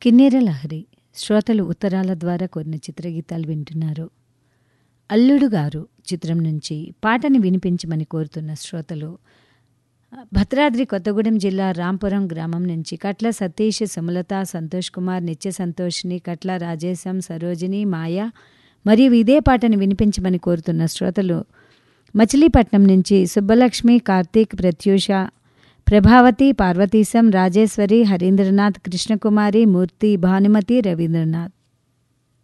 కిన్నెర లహరి శ్రోతలు ఉత్తరాల ద్వారా కొన్ని చిత్రగీతాలు వింటున్నారు అల్లుడు గారు చిత్రం నుంచి పాటని వినిపించమని కోరుతున్న శ్రోతలు భద్రాద్రి కొత్తగూడెం జిల్లా రాంపురం గ్రామం నుంచి కట్ల సతీష్ సుమలత సంతోష్ కుమార్ నిత్య సంతోష్ని కట్ల రాజేశం సరోజిని మాయ మరియు ఇదే పాటని వినిపించమని కోరుతున్న శ్రోతలు మచిలీపట్నం నుంచి సుబ్బలక్ష్మి కార్తీక్ ప్రత్యూష ప్రభావతి పార్వతీశం రాజేశ్వరి హరీంద్రనాథ్ కృష్ణకుమారి మూర్తి భానుమతి రవీంద్రనాథ్